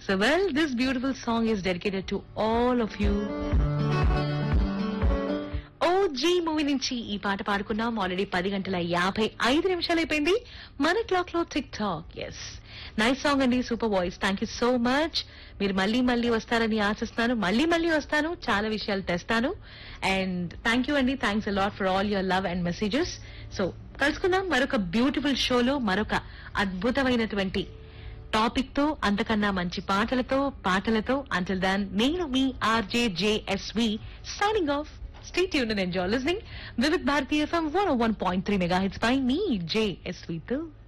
so well this beautiful song is dedicated to all of you O G movie నుంచి ఈ పాట పాడుకున్నాం already పది గంటల యాభై ఐదు నిమిషాలు అయిపోయింది మన క్లాక్ లో tick tock yes nice song అండి super voice thank you so much మీరు మళ్ళీ మళ్ళీ వస్తారని ఆశిస్తున్నాను మళ్ళీ మళ్ళీ వస్తాను చాలా విషయాలు తెస్తాను అండ్ థ్యాంక్ యూ అండి thanks a lot for all your love and messages so కలుసుకుందాం మరొక బ్యూటిఫుల్ షోలో మరొక అద్భుతమైనటువంటి టాపిక్ తో అంతకన్నా మంచి పాటలతో పాటలతో అంటిల్ దాన్ నేను మీ RJ JSV signing off stay tuned and enjoy listening Vividh Bharati FM one one point three mega hits పై మీ జేఎస్వి తో